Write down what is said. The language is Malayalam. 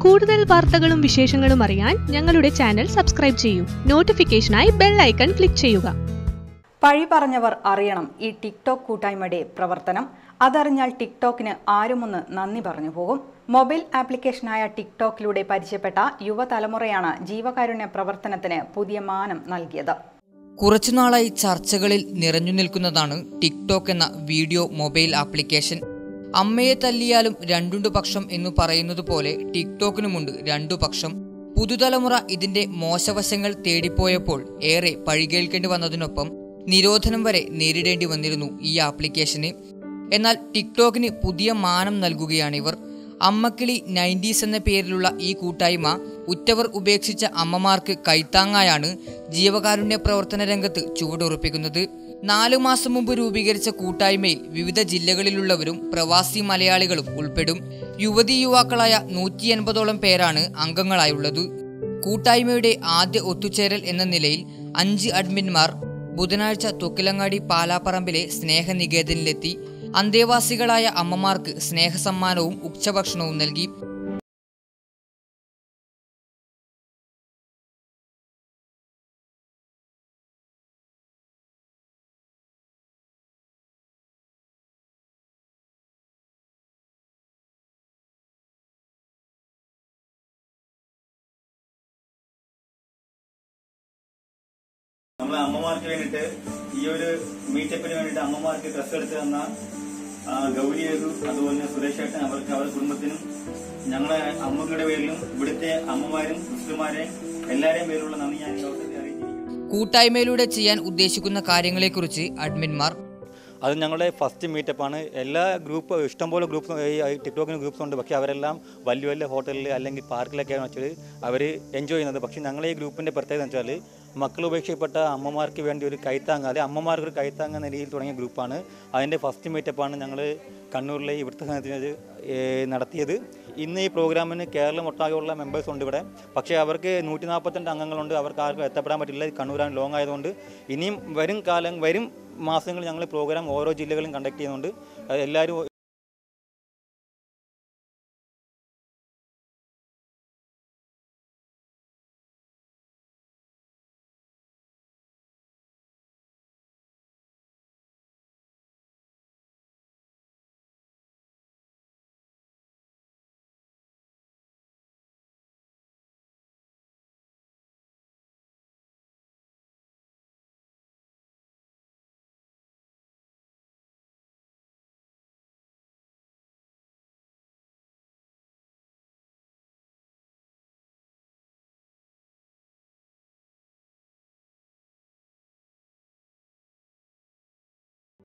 കൂടുതൽ വാർത്തകളും വിശേഷങ്ങളും അറിയാൻ ഞങ്ങളുടെ ചാനൽ സബ്സ്ക്രൈബ് ചെയ്യൂ നോട്ടിഫിക്കേഷനായി ബെൽ ഐക്കൺ ക്ലിക്ക് ചെയ്യുക പഴി പറഞ്ഞവർ അറിയണം ഈ ടിക്ടോക്ക് കൂട്ടായ്മയുടെ പ്രവർത്തനം അതറിഞ്ഞാൽ ടിക്ടോക്കിന് ആരുമൊന്ന് നന്ദി പറഞ്ഞു പോകും മൊബൈൽ ആപ്ലിക്കേഷനായ ടിക്ടോക്കിലൂടെ പരിചയപ്പെട്ട യുവതലമുറയാണ് ജീവകാരുണ്യ പ്രവർത്തനത്തിന് പുതിയ മാനം നൽകിയത് കുറച്ചുനാളായി ചർച്ചകളിൽ നിറഞ്ഞു നിൽക്കുന്നതാണ് ടിക്ടോക്ക് എന്ന വീഡിയോ മൊബൈൽ ആപ്ലിക്കേഷൻ അമ്മയെ തല്ലിയാലും രണ്ടുണ്ടു പക്ഷം എന്നു പറയുന്നത് പോലെ ടിക്ടോക്കിനുമുണ്ട് രണ്ടു പക്ഷം പുതുതലമുറ ഇതിന്റെ മോശവശങ്ങൾ തേടിപ്പോയപ്പോൾ ഏറെ പഴികേൽക്കേണ്ടി വന്നതിനൊപ്പം നിരോധനം വരെ നേരിടേണ്ടി വന്നിരുന്നു ഈ ആപ്ലിക്കേഷന് എന്നാൽ ടിക്ടോക്കിന് പുതിയ മാനം നൽകുകയാണിവർ അമ്മക്കിളി നയൻറ്റീസ് എന്ന പേരിലുള്ള ഈ കൂട്ടായ്മ ഉറ്റവർ ഉപേക്ഷിച്ച അമ്മമാർക്ക് കൈത്താങ്ങായാണ് ജീവകാരുണ്യ പ്രവർത്തന രംഗത്ത് ചുവടുറപ്പിക്കുന്നത് നാലു മാസം മുമ്പ് രൂപീകരിച്ച കൂട്ടായ്മയിൽ വിവിധ ജില്ലകളിലുള്ളവരും പ്രവാസി മലയാളികളും ഉൾപ്പെടും യുവതി യുവാക്കളായ നൂറ്റി എൺപതോളം പേരാണ് അംഗങ്ങളായുള്ളത് കൂട്ടായ്മയുടെ ആദ്യ ഒത്തുചേരൽ എന്ന നിലയിൽ അഞ്ച് അഡ്മിന്മാർ ബുധനാഴ്ച തൊക്കിലങ്ങാടി പാലാപ്പറമ്പിലെ സ്നേഹനികേതനിലെത്തി അന്തേവാസികളായ അമ്മമാർക്ക് സ്നേഹസമ്മാനവും ഉച്ചഭക്ഷണവും നൽകി നമ്മളെ അമ്മമാർക്ക് വേണ്ടിയിട്ട് ഈ ഒരു മീറ്റപ്പിന് വേണ്ടിയിട്ട് അമ്മമാർക്ക് ഡ്രസ്സ് എടുത്ത് തന്ന ആ, ഗൗരി ഏതു അതുപോലെ സുരേഷ് ഏട്ടൻ അവർക്ക് അവരുടെ കുടുംബത്തിനും ഞങ്ങളെ അമ്മയുടെ പേരിലും ഇവിടുത്തെ അമ്മമാരും സിസ്റ്റർമാരെ എല്ലാവരെയും പേരിലുള്ള നന്ദി ഞാൻ ഈ അവസരത്തിൽ അറിയിച്ചിരിക്കുന്നു കൂട്ടായ്മയിലൂടെ ചെയ്യാൻ ഉദ്ദേശിക്കുന്ന കാര്യങ്ങളെക്കുറിച്ച് അഡ്മിന്മാർ അത് ഞങ്ങളുടെ ഫസ്റ്റ് മീറ്റപ്പാണ് എല്ലാ ഗ്രൂപ്പ് ഇഷ്ടംപോലെ ഗ്രൂപ്പ് ഈ ടിക്ടോക്കിന് ഗ്രൂപ്പ്സ് ഉണ്ട് പക്ഷേ അവരെല്ലാം വലിയ വലിയ ഹോട്ടലിൽ അല്ലെങ്കിൽ പാർക്കിലൊക്കെയാണ് വെച്ചാൽ അവർ എൻജോയ് ചെയ്യുന്നത് പക്ഷേ ഞങ്ങളെ ഈ ഗ്രൂപ്പിൻ്റെ പ്രത്യേകത എന്ന് വെച്ചാൽ മക്കൾ ഉപേക്ഷിക്കപ്പെട്ട അമ്മമാർക്ക് വേണ്ടി ഒരു കൈത്താങ്ങ് അല്ലെങ്കിൽ അമ്മമാർക്ക് ഒരു കൈത്താങ്ങ് എന്ന രീതിയിൽ തുടങ്ങിയ ഗ്രൂപ്പാണ് അതിൻ്റെ ഫസ്റ്റ് മീറ്റപ്പാണ് ഞങ്ങൾ കണ്ണൂരിലെ ഇവിടുത്തെ സ്ഥാനത്തിന് നടത്തിയത് ഇന്ന് ഈ പ്രോഗ്രാമിന് കേരളം ഒട്ടാകെയുള്ള മെമ്പേഴ്സ് ഉണ്ട് ഇവിടെ പക്ഷേ അവർക്ക് നൂറ്റി നാൽപ്പത്തിരണ്ട് അംഗങ്ങളുണ്ട് അവർക്ക് ആർക്കും എത്തപ്പെടാൻ പറ്റില്ല കണ്ണൂരാൻ ലോങ് ആയതുകൊണ്ട് ഇനിയും വരും കാലം വരും മാസങ്ങളിൽ ഞങ്ങൾ പ്രോഗ്രാം ഓരോ ജില്ലകളിലും കണ്ടക്ട് ചെയ്യുന്നുണ്ട് അത് എല്ലാവരും